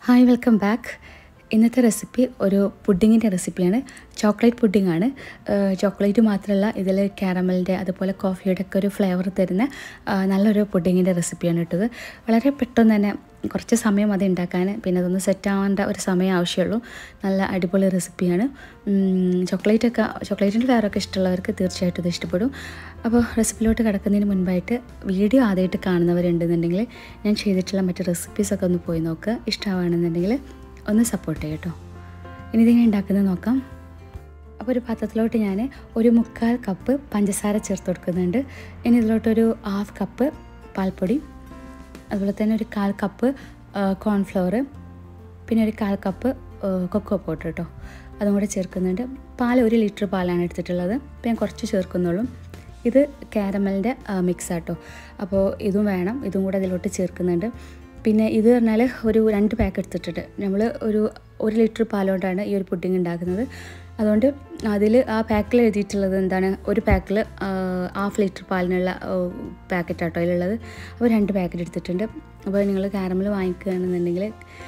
hi welcome back ഇന്നത്തെ recipe ഒരു പുഡിങ്ങിൻ്റെ റെസിപ്പിയാണ് ചോക്ലേറ്റ് പുഡിങ്ങാണ് ചോക്ലേറ്റ് മാത്രമല്ല ഇതിൽ കാരമലിൻ്റെ അതുപോലെ കോഫിയുടെ ഒക്കെ ഒരു ഫ്ലേവർ തരുന്ന ആ, നല്ലൊരു പുഡിങ്ങിൻ്റെ റെസിപ്പിയാണ് ഇട്ടത് വളരെ പെട്ടെന്ന് തന്നെ കുറച്ച് സമയം അത് ഉണ്ടാക്കാൻ പിന്നെ അതൊന്ന് സെറ്റ് ആവേണ്ട ഒരു സമയം ആവശ്യമുള്ളൂ നല്ല അടിപൊളി റെസിപ്പിയാണ് ചോക്ലേറ്റ് ഒക്കെ ചോക്ലേറ്റിൻ്റെ ഫ്ലേവറൊക്കെ ഇഷ്ടമുള്ളവർക്ക് തീർച്ചയായിട്ടും ഇത് ഇഷ്ടപ്പെടും അപ്പോൾ റെസിപ്പിയിലോട്ട് കിടക്കുന്നതിന് മുൻപായിട്ട് വീഡിയോ ആദ്യമായിട്ട് കാണുന്നവരുണ്ടെന്നുണ്ടെങ്കിൽ ഞാൻ ചെയ്തിട്ടുള്ള മറ്റ് റെസിപ്പീസൊക്കെ ഒന്ന് പോയി നോക്കുക ഇഷ്ടമാണെന്നുണ്ടെങ്കിൽ ഒന്ന് സപ്പോർട്ട് ചെയ്യും കേട്ടോ ഇനി ഇതിങ്ങനെ ഉണ്ടാക്കുന്നത് നോക്കാം അപ്പോൾ ഒരു പാത്രത്തിലോട്ട് ഞാൻ ഒരു മുക്കാൽ കപ്പ് പഞ്ചസാര ചേർത്ത് കൊടുക്കുന്നുണ്ട് ഇനി ഇതിലോട്ടൊരു ഹാഫ് കപ്പ് പാൽപ്പൊടി അതുപോലെ തന്നെ ഒരു കാൽ കപ്പ് കോൺഫ്ലവർ പിന്നെ ഒരു കാൽ കപ്പ് കൊക്കോ പൗഡർ കേട്ടോ അതും കൂടെ ചേർക്കുന്നുണ്ട് പാൽ ഒരു ലിറ്റർ പാലാണ് എടുത്തിട്ടുള്ളത് അപ്പോൾ ഞാൻ കുറച്ച് ചേർക്കുന്നുള്ളൂ ഇത് കാരമലിൻ്റെ മിക്സ് ആട്ടോ അപ്പോൾ ഇതും വേണം ഇതും കൂടെ അതിലോട്ട് ചേർക്കുന്നുണ്ട് പിന്നെ ഇത് പറഞ്ഞാൽ ഒരു രണ്ട് പാക്ക് എടുത്തിട്ടുണ്ട് നമ്മൾ ഒരു ഒരു ലിറ്റർ പാലുകൊണ്ടാണ് ഈ ഒരു പുഡിങ് ഉണ്ടാക്കുന്നത് അതുകൊണ്ട് അതിൽ ആ പാക്കിൽ എഴുതിയിട്ടുള്ളത് എന്താണ് ഒരു പാക്കിൽ ഹാഫ് ലിറ്റർ പാലിനുള്ള പാക്കറ്റ് ആട്ടോ അതിലുള്ളത് അപ്പോൾ രണ്ട് പാക്കറ്റ് എടുത്തിട്ടുണ്ട് അപ്പോൾ നിങ്ങൾ കാരമൽ വാങ്ങിക്കുകയാണെന്നുണ്ടെങ്കിൽ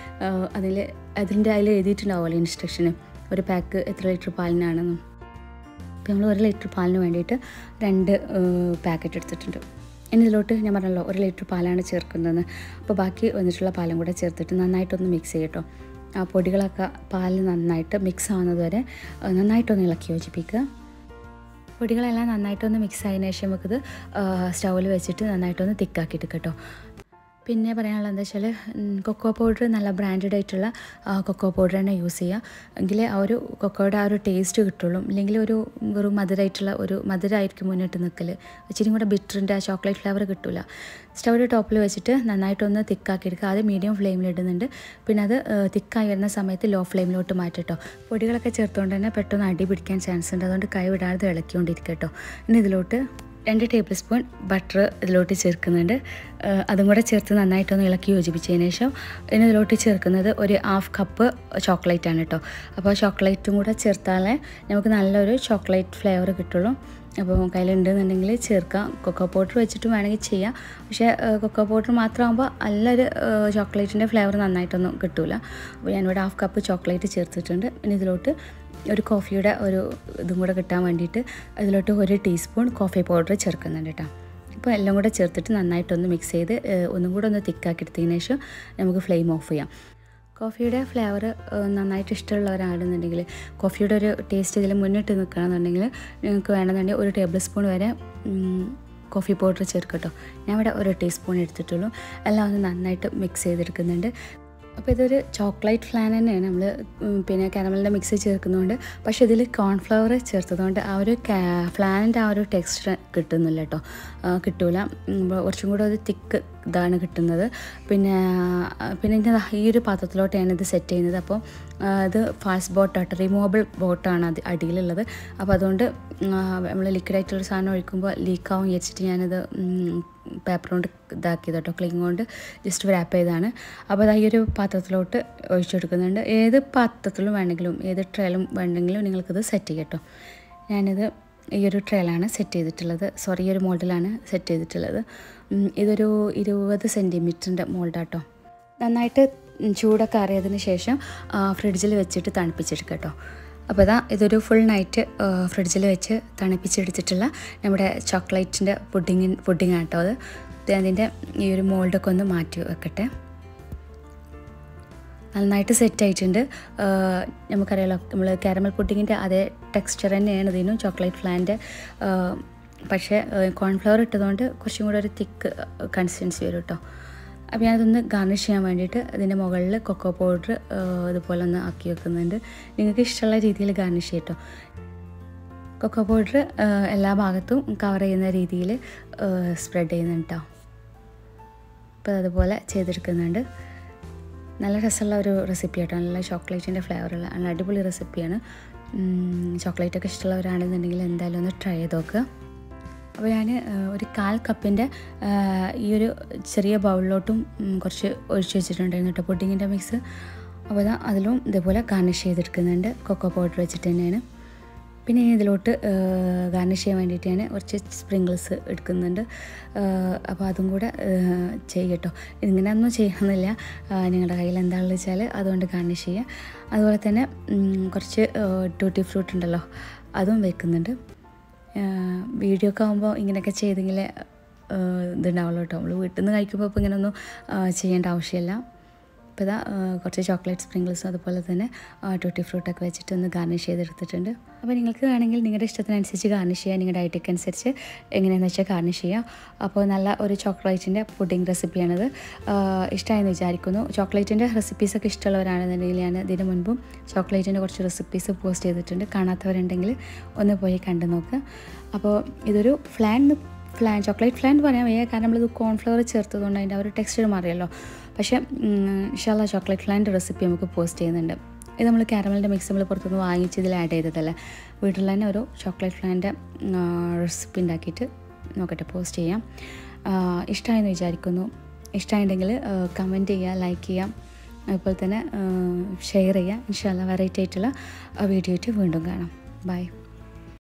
അതിൽ അതിൻ്റെ അതിൽ എഴുതിയിട്ടുണ്ടാവുമല്ലോ ഇൻസ്ട്രക്ഷന് ഒരു പാക്ക് എത്ര ലിറ്റർ പാലിനാണെന്നും അപ്പോൾ നമ്മൾ ഒരു ലിറ്റർ പാലിന് വേണ്ടിയിട്ട് രണ്ട് പാക്കറ്റ് എടുത്തിട്ടുണ്ട് ഇനി ഇതിലോട്ട് ഞാൻ പറഞ്ഞല്ലോ ഒരു ലിറ്റർ പാലാണ് ചേർക്കുന്നതെന്ന് അപ്പോൾ ബാക്കി വന്നിട്ടുള്ള പാലും കൂടെ ചേർത്തിട്ട് നന്നായിട്ടൊന്ന് മിക്സ് ചെയ്യട്ടോ ആ പൊടികളൊക്കെ പാലിൽ നന്നായിട്ട് മിക്സ് ആവുന്നത് വരെ ആ, നന്നായിട്ടൊന്ന് ഇളക്കി യോജിപ്പിക്കുക പൊടികളെല്ലാം നന്നായിട്ടൊന്ന് മിക്സ് ആയതിനു ശേഷം നമുക്കിത് സ്റ്റൗവിൽ വെച്ചിട്ട് നന്നായിട്ടൊന്ന് തിക്കാക്കിയിട്ട് കേട്ടോ പിന്നെ പറയാനുള്ളത് എന്താ വെച്ചാൽ കൊക്കോ പൗഡർ നല്ല ബ്രാൻഡഡ് ആയിട്ടുള്ള ആ, കൊക്കോ പൗഡർ തന്നെ യൂസ് ചെയ്യുക എങ്കിലേ ആ ഒരു കൊക്കോയുടെ ആ ഒരു ടേസ്റ്റ് കിട്ടുള്ളൂ ഇല്ലെങ്കിൽ ഒരു വെറും മധുരമായിട്ടുള്ള ഒരു മധുരമായിരിക്കും മുന്നിട്ട് നിൽക്കൽ ഇച്ചിരി കൂടെ ബിറ്ററിൻ്റെ ആ ചോക്ലേറ്റ് ഫ്ലേവർ കിട്ടില്ല സ്റ്റൗവിൻ്റെ ടോപ്പിൽ വെച്ചിട്ട് നന്നായിട്ടൊന്ന് തിക്കാക്കി എടുക്കുക ആദ്യം മീഡിയം ഫ്ലെയിമിൽ ഇടുന്നുണ്ട് പിന്നെ അത് തിക്കായി വരുന്ന സമയത്ത് ലോ ഫ്ലെയിമിലോട്ട് മാറ്റിട്ടോ പൊടികളൊക്കെ ചേർത്തുകൊണ്ട് തന്നെ പെട്ടെന്ന് അടി പിടിക്കാൻ ചാൻസ് ഉണ്ട് അതുകൊണ്ട് കൈ വിടാതെ ഇളക്കിക്കൊണ്ടിരിക്കുക കേട്ടോ ഇനി ഇതിലോട്ട് രണ്ട് ടേബിൾ സ്പൂൺ ബട്ടർ ഇതിലോട്ട് ചേർക്കുന്നുണ്ട് ആ, അതും കൂടെ ചേർത്ത് നന്നായിട്ടൊന്ന് ഇളക്കി യോജിപ്പിച്ചതിന് ശേഷം ഇനി ഇതിലോട്ട് ചേർക്കുന്നത് ഒരു ഹാഫ് കപ്പ് ചോക്ലേറ്റ് ആണ് കേട്ടോ അപ്പോൾ ചോക്ലേറ്റും കൂടെ ചേർത്താലേ നമുക്ക് നല്ലൊരു ചോക്ലേറ്റ് ഫ്ലേവർ കിട്ടുള്ളൂ അപ്പോൾ കയ്യിലുണ്ടെന്നുണ്ടെങ്കിൽ ചേർക്കാം കൊക്കോ പൗഡർ വെച്ചിട്ടും വേണമെങ്കിൽ ചെയ്യാം പക്ഷേ കൊക്കോ പൗഡർ മാത്രമാകുമ്പോൾ നല്ലൊരു ചോക്ലേറ്റിൻ്റെ ഫ്ലേവർ നന്നായിട്ടൊന്നും കിട്ടില്ല അപ്പോൾ ഞാനിവിടെ ഹാഫ് കപ്പ് ചോക്ലേറ്റ് ചേർത്തിട്ടുണ്ട് ഇനി ഇതിലോട്ട് ഒരു കോഫിയുടെ ഒരു ഇതും കൂടെ കിട്ടാൻ വേണ്ടിയിട്ട് അതിലോട്ട് ഒരു ടീസ്പൂൺ കോഫി പൗഡർ ചേർക്കുന്നുണ്ട് കേട്ടോ അപ്പോൾ എല്ലാം കൂടെ ചേർത്തിട്ട് നന്നായിട്ടൊന്ന് മിക്സ് ചെയ്ത് ഏഹ്, ഒന്നും കൂടെ ഒന്ന് തിക്കാക്കി എടുത്തതിന് ശേഷം നമുക്ക് ഫ്ലെയിം ഓഫ് ചെയ്യാം കോഫിയുടെ ഫ്ലേവർ നന്നായിട്ട് ഇഷ്ടമുള്ളവരാണെന്നുണ്ടെങ്കിൽ കോഫിയുടെ ഒരു ടേസ്റ്റ് ഇതിൽ മുന്നിട്ട് നിൽക്കുകയാണെന്നുണ്ടെങ്കിൽ നിങ്ങൾക്ക് വേണമെന്നുണ്ടെങ്കിൽ ഒരു ടേബിൾ സ്പൂൺ വരെ ഉം, കോഫി പൗഡർ ചേർക്കട്ടോ ഞാൻ ഇവിടെ ഒരു ടീസ്പൂൺ എടുത്തിട്ടുള്ളൂ എല്ലാം ഒന്ന് നന്നായിട്ട് മിക്സ് ചെയ്തെടുക്കുന്നുണ്ട് അപ്പോൾ ഇതൊരു ചോക്ലേറ്റ് ഫ്ലാൻ തന്നെയാണ് നമ്മൾ പിന്നെ കാരമലിൻ്റെ മിക്സ് ചേർക്കുന്നതുകൊണ്ട് പക്ഷേ ഇതിൽ കോൺഫ്ലവർ ചേർത്തതുകൊണ്ട് ആ ഒരു ഫ്ലാനിൻ്റെ ആ ഒരു ടെക്സ്ചർ കിട്ടുന്നില്ല കേട്ടോ ആ, കിട്ടൂല ഉം, അപ്പോൾ കുറച്ചും കൂടെ ഒരു തിക്ക് ഇതാണ് കിട്ടുന്നത് പിന്നെ ആ, പിന്നെ ഇതിൻ്റെ ഈ ഒരു പാത്രത്തിലോട്ട് ഞാനിത് സെറ്റ് ചെയ്യുന്നത് അപ്പോൾ ആ, ഇത് ഫാസ്റ്റ് ബോട്ടാട്ടോ റിമൂവബിൾ ബോട്ടാണ് അത് അടിയിലുള്ളത് അപ്പോൾ അതുകൊണ്ട് നമ്മൾ ലിക്വിഡായിട്ടുള്ള സാധനം ഒഴിക്കുമ്പോൾ ലീക്കാവും വിചാരിച്ചിട്ട് ഞാനിത് പേപ്പർ കൊണ്ട് ഇതാക്കിയത് കേട്ടോ ക്ലിങ് കൊണ്ട് ജസ്റ്റ് റാപ്പ് ചെയ്താണ് അപ്പോൾ അത് ഈ ഒരു പാത്രത്തിലോട്ട് ഒഴിച്ചെടുക്കുന്നുണ്ട് ഏത് പാത്രത്തിലും വേണമെങ്കിലും ഏത് ട്രേയിലും വേണമെങ്കിലും നിങ്ങൾക്കിത് സെറ്റ് ചെയ്യാം കേട്ടോ ഞാനിത് ഈ ഒരു ട്രേയിലാണ് സെറ്റ് ചെയ്തിട്ടുള്ളത് സോറി ഈ ഒരു മോൾഡിലാണ് സെറ്റ് ചെയ്തിട്ടുള്ളത് ഉം, ഇതൊരു ഇരുപത് സെൻറ്റിമീറ്ററിൻ്റെ മോൾഡാട്ടോ നന്നായിട്ട് ചൂടൊക്കെ അറിയതിന് ശേഷം ഫ്രിഡ്ജിൽ വെച്ചിട്ട് തണുപ്പിച്ചെടുക്കുക കേട്ടോ അപ്പോൾ ഇതാ ഇതൊരു ഫുൾ നൈറ്റ് ഫ്രിഡ്ജിൽ വെച്ച് തണുപ്പിച്ചെടുത്തിട്ടുള്ള നമ്മുടെ ചോക്ലേറ്റിൻ്റെ പുഡിങ് പുഡിങ് കേട്ടോ അത് ഇത് അതിൻ്റെ ഈ ഒരു മോൾഡൊക്കെ ഒന്ന് മാറ്റി വെക്കട്ടെ നന്നായിട്ട് സെറ്റ് ആയിട്ടുണ്ട് ആഹ് നമുക്കറിയാലോ നമ്മൾ കാരമൽ പുഡിങ്ങിൻ്റെ അതേ ടെക്സ്ചർ തന്നെയാണ് ഇതിനും ചോക്ലേറ്റ് ഫ്ലാൻ്റെ പക്ഷേ കോൺഫ്ലവർ ഇട്ടതുകൊണ്ട് കുറച്ചും കൂടെ ഒരു തിക്ക് കൺസിസ്റ്റൻസി വരും കേട്ടോ അപ്പോൾ ഞാനതൊന്ന് ഗാർണിഷ് ചെയ്യാൻ വേണ്ടിയിട്ട് അതിൻ്റെ മുകളിൽ കൊക്കോ പൗഡർ ഇതുപോലെ ഒന്ന് ആക്കി വെക്കുന്നുണ്ട് നിങ്ങൾക്ക് ഇഷ്ടമുള്ള രീതിയിൽ ഗാർണിഷ് ചെയ്യട്ടോ കൊക്കോ പൗഡർ എല്ലാ ഭാഗത്തും കവർ ചെയ്യുന്ന രീതിയിൽ സ്പ്രെഡ് ചെയ്യുന്നുണ്ട് കേട്ടോ അപ്പോൾ അതുപോലെ ചെയ്തെടുക്കുന്നുണ്ട് നല്ല രസമുള്ള ഒരു റെസിപ്പി ആട്ടോ നല്ല ചോക്ലേറ്റിൻ്റെ ഫ്ലേവറുള്ള നല്ല അടിപൊളി റെസിപ്പിയാണ് ചോക്ലേറ്റൊക്കെ ഇഷ്ടമുള്ളവരാണെന്നുണ്ടെങ്കിൽ എന്തായാലും ഒന്ന് ട്രൈ ചെയ്ത് നോക്കുക അപ്പോൾ ഞാൻ ഒരു കാൽ കപ്പിൻ്റെ ഈ ഒരു ചെറിയ ബൗളിലോട്ടും ഉം, കുറച്ച് ഒഴിച്ച് വെച്ചിട്ടുണ്ടായിരുന്നു കേട്ടോ പുഡിങ്ങിൻ്റെ മിക്സ് അപ്പോൾ ഇതാ അതിലും ഇതേപോലെ ഗാർണിഷ് ചെയ്തെടുക്കുന്നുണ്ട് കൊക്കോ പൗഡർ വെച്ചിട്ട് തന്നെയാണ് പിന്നെ ഞാൻ ഇതിലോട്ട് ഗാർണിഷ് ചെയ്യാൻ വേണ്ടിയിട്ട് ഞാൻ കുറച്ച് സ്പ്രിങ്കിൾസ് എടുക്കുന്നുണ്ട് അപ്പോൾ അതും കൂടെ ചെയ്യട്ടോ ഇങ്ങനെയൊന്നും ചെയ്യണമെന്നില്ല നിങ്ങളുടെ കയ്യിൽ എന്താണെന്ന് വെച്ചാൽ അതുകൊണ്ട് ഗാർണിഷ് ചെയ്യുക അതുപോലെ തന്നെ ഉം, കുറച്ച് ടൂട്ടി ഫ്രൂട്ട് ഉണ്ടല്ലോ അതും വെക്കുന്നുണ്ട് വീഡിയോ ഒക്കെ ആകുമ്പോൾ ഇങ്ങനെയൊക്കെ ചെയ്തെങ്കിൽ ഇതുണ്ടാവുള്ളൂ കേട്ടോ നമ്മൾ വീട്ടിൽ നിന്ന് കഴിക്കുമ്പോൾ ഇപ്പോൾ ഇങ്ങനെയൊന്നും ആ, ചെയ്യേണ്ട ആവശ്യമില്ല ഇപ്പോൾ ഇതാ ആ, കുറച്ച് ചോക്ലേറ്റ് സ്പ്രിങ്കിൾസും അതുപോലെ തന്നെ ടൂട്ടി ഫ്രൂട്ടൊക്കെ വെച്ചിട്ട് ഒന്ന് ഗാർണിഷ് ചെയ്തെടുത്തിട്ടുണ്ട് അപ്പോൾ നിങ്ങൾക്ക് വേണമെങ്കിൽ നിങ്ങളുടെ ഇഷ്ടത്തിനനുസരിച്ച് ഗാർണിഷ് ചെയ്യാം നിങ്ങളുടെ ഐറ്റക്ക് അനുസരിച്ച് എങ്ങനെയാണെന്ന് വെച്ചാൽ ഗാർണിഷ് ചെയ്യാം അപ്പോൾ നല്ല ഒരു ചോക്ലേറ്റിൻ്റെ പുഡിംഗ് റെസിപ്പിയാണിത് ഇഷ്ടമായെന്ന് വിചാരിക്കുന്നു ചോക്ലേറ്റിൻ്റെ റെസിപ്പീസൊക്കെ ഇഷ്ടമുള്ളവരാണെന്നുണ്ടെങ്കിൽ ഞാൻ ഇതിന് മുൻപും ചോക്ലേറ്റിൻ്റെ കുറച്ച് റെസിപ്പീസ് പോസ്റ്റ് ചെയ്തിട്ടുണ്ട് കാണാത്തവരുണ്ടെങ്കിൽ ഒന്ന് പോയി കണ്ടു നോക്കുക അപ്പോൾ ഇതൊരു ഫ്ലാൻ ഫ്ലാൻ ചോക്ലേറ്റ് ഫ്ലാൻ എന്ന് പറയാൻ വയ്യ കാരണം നമ്മളിത് കോൺഫ്ലവർ ചേർത്തതുകൊണ്ട് അതിൻ്റെ ആ ഒരു ടെക്സ്ചർ മാറിയല്ലോ പക്ഷേ ഇൻഷാല്ല ചോക്ലേറ്റ് ഫ്ലാൻ്റെ റെസിപ്പി നമുക്ക് പോസ്റ്റ് ചെയ്യുന്നുണ്ട് ഇത് നമ്മൾ കാരമലിൻ്റെ മിക്സ് നമ്മൾ പുറത്തുനിന്ന് വാങ്ങിച്ച് ഇതിൽ ആഡ് ചെയ്തതല്ല വീട്ടിൽ തന്നെ ഒരു ചോക്ലേറ്റ് ഫ്ലാൻ്റെ റെസിപ്പി ഉണ്ടാക്കിയിട്ട് നോക്കട്ടെ പോസ്റ്റ് ചെയ്യാം ഇഷ്ടമായെന്ന് വിചാരിക്കുന്നു ഇഷ്ടമായിട്ടുണ്ടെങ്കിൽ കമൻറ്റ് ചെയ്യുക ലൈക്ക് ചെയ്യാം അതുപോലെ തന്നെ ഷെയർ ചെയ്യുക ഇൻഷാല്ല വെറൈറ്റി ആയിട്ടുള്ള വീഡിയോ ആയിട്ട് വീണ്ടും കാണാം ബൈ